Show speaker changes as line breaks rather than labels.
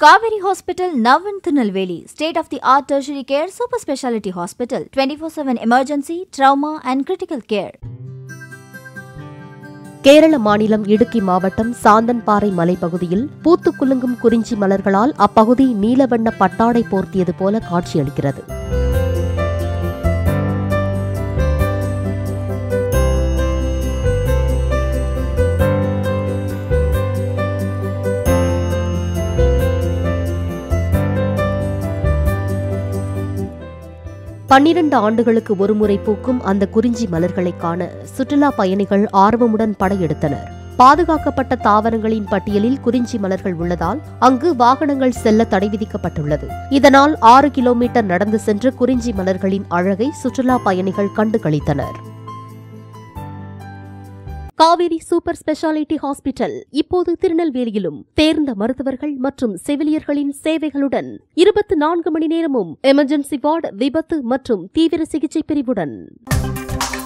Kaveri Hospital, Navan Tirunelveli, state of the art tertiary care super specialty hospital, 24 7 emergency, trauma, and critical care.
Kerala மாநிலம் இடுக்கி மாவட்டம் சாந்தன்பாறை மலைப்பகுதியில் பூத்து குலுங்கும் குறிஞ்சி மலர்களால் அப்பகுதி நீலவண்ண பட்டாடை போர்த்தியது போல காட்சியளிக்கிறது பன்னிரண்டு ஆண்டுகளுக்கு ஒருமுறை பூக்கும் அந்த குறிஞ்சி மலர்களை காண சுற்றுலா பயணிகள் ஆர்வமுடன் படையெடுத்தனர் பாதுகாக்கப்பட்ட தாவரங்களின் பட்டியலில் குறிஞ்சி மலர்கள் உள்ளதால் அங்கு வாகனங்கள் செல்ல தடை விதிக்கப்பட்டுள்ளது இதனால் ஆறு கிலோமீட்டர் நடந்து சென்று குறிஞ்சி மலர்களின் அழகை சுற்றுலா பயணிகள் கண்டு களித்தனர் காவேரி சூப்பர் ஸ்பெஷாலிட்டி ஹாஸ்பிட்டல் இப்போது திருநெல்வேலியிலும் தேர்ந்த மருத்துவர்கள் மற்றும் செவிலியர்களின் சேவைகளுடன் இருபத்தி நான்கு மணி நேரமும் எமர்ஜென்சி வார்டு விபத்து மற்றும் தீவிர சிகிச்சை பிரிவுடன்